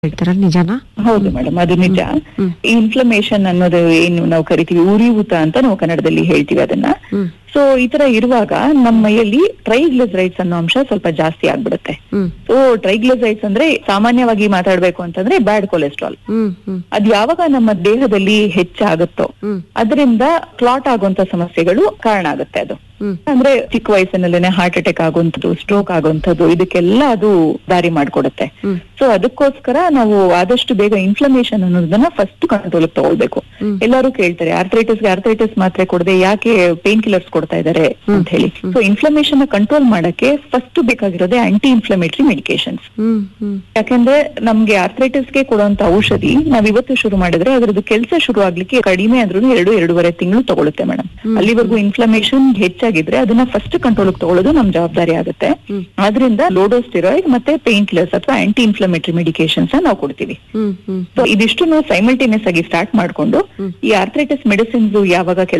ಹೇಳ್ತಾರ ನಿಜನಾ ಹೌದು ಮೇಡಮ್ ಅದು ನಿಜ ಹ್ಮ್. ಈ ಇನ್ಫ್ಲಮೇಷನ್ ಅನ್ನೋದು ಏನು ನಾವು ಕರಿತೀವಿ ಉರಿಯೂತ ಅಂತ ನಾವು ಕನ್ನಡದಲ್ಲಿ ಹೇಳ್ತೀವಿ ಅದನ್ನ ಹ್ಮ್ ಸೊ ಈ ತರ ಇರುವಾಗ ನಮ್ಮ ಮೈಯಲ್ಲಿ ಟ್ರೈಗ್ಲಿಸರೈಡ್ಸ್ ಅನ್ನೋ ಅಂಶ ಸ್ವಲ್ಪ ಜಾಸ್ತಿ ಆಗ್ಬಿಡುತ್ತೆ ಹ್ಮ್ ಸೊ ಟ್ರೈಗ್ಲಿಸರೈಡ್ಸ್ ಅಂದ್ರೆ ಸಾಮಾನ್ಯವಾಗಿ ಮಾತಾಡ್ಬೇಕು ಅಂತಂದ್ರೆ ಬ್ಯಾಡ್ ಕೊಲೆಸ್ಟ್ರಾಲ್ ಹ್ಮ್ ಹ್ಮ್ ಅದ್ ಯಾವಾಗ ನಮ್ಮ ದೇಹದಲ್ಲಿ ಹೆಚ್ಚಾಗುತ್ತೋ ಹ್ಮ್ ಅದರಿಂದ ಕ್ಲಾಟ್ ಆಗುವಂತ ಸಮಸ್ಯೆಗಳು ಕಾರಣ ಆಗುತ್ತೆ ಅದು ಹ್ಮ್ ಅಂದ್ರೆ ಚಿಕ್ಕ ವಯಸ್ಸಿನಲ್ಲೇನೆ ಹಾರ್ಟ್ ಅಟ್ಯಾಕ್ ಆಗುವಂಥದ್ದು ಸ್ಟ್ರೋಕ್ ಆಗುವಂಥದ್ದು ಇದಕ್ಕೆಲ್ಲ ಅದು ದಾರಿ ಮಾಡ್ಕೊಡುತ್ತೆ ಹ್ಮ್ ಸೊ ಅದಕ್ಕೋಸ್ಕರ ನಾವು ಆದಷ್ಟು ಬೇಗ ಇನ್ಫ್ಲಮೇಷನ್ ಅನ್ನೋದನ್ನ ಫಸ್ಟ್ ಕಂಟ್ರೋಲ್ ತಗೊಳ್ಬೇಕು ಹ್ಮ್. ಎಲ್ಲರೂ ಕೇಳ್ತಾರೆ ಆರ್ಥ್ರೈಟಿಸ್ಗೆ ಆರ್ಥ್ರೈಟಿಸ್ ಮಾತ್ರೆ ಕೊಡದೆ ಯಾಕೆ ಪೇನ್ ಕಿಲ್ಲರ್ಸ್ ಕೊಡ್ತಾ ಇದ್ದಾರೆ ಅಂತ ಹೇಳಿ ಸೊ ಇನ್ಫ್ಲಮೇಷನ್ ಕಂಟ್ರೋಲ್ ಮಾಡಕ್ಕೆ ಫಸ್ಟ್ ಬೇಕಾಗಿರೋದೇ ಆಂಟಿ ಇನ್ಫ್ಲಮೇಟರಿ ಮೆಡಿಕೇಶನ್ಸ್ ಹ್ಮ್ ಹ್ಮ್ ಯಾಕಂದ್ರೆ ನಮ್ಗೆ ಆರ್ಥ್ರೈಟಿಸ್ಗೆ ಕೊಡುವಂತ ಔಷಧಿ ನಾವ್ ಇವತ್ತು ಶುರು ಮಾಡಿದ್ರೆ ಅದ್ರದ್ದು ಕೆಲಸ ಶುರು ಆಗ್ಲಿಕ್ಕೆ ಕಡಿಮೆ ಆದ್ರೂ ಎರಡು ಎರಡೂವರೆ ತಿಂಗಳು ತಗೊಳುತ್ತೆ ಮೇಡಮ್ ಅಲ್ಲಿವರೆಗೂ ಇನ್ಫ್ಲಮೇಷನ್ ಹೆಚ್ಚಾಗಿದ್ರೆ ಅದನ್ನ ಫಸ್ಟ್ ಕಂಟ್ರೋಲ್ ತಗೊಳ್ಳೋದು ನಮ್ ಜವಾಬ್ದಾರಿ ಆಗುತ್ತೆ ಹ್ಮ್. ಆದ್ರಿಂದ ಲೋಡೋಸ್ಟಿರಾಯ್ಡ್ ಮತ್ತೆ ಪೇನ್ ಕಿಲ್ಲರ್ಸ್ ಅಥವಾ ಆಂಟಿ ಇನ್ಫ್ಲಮೇಟರಿ ಮೆಡಿಕೇಶನ್ಸ್ ನಾವು ಕೊಡ್ತೀವಿ ಹ್ಮ್ ಹ್ಮ್ ಸೊ ಇದಿಷ್ಟು ಸೈಮಲ್ಟೇನಿಯಸ್ ಆಗಿ ಸ್ಟಾರ್ಟ್ ಮಾಡ್ಕೊಂಡು ಈ ಆರ್ಥ್ರೈಟಿಸ್ ಮೆಡಿಸಿನ್ಸ್ ಯಾವಾಗ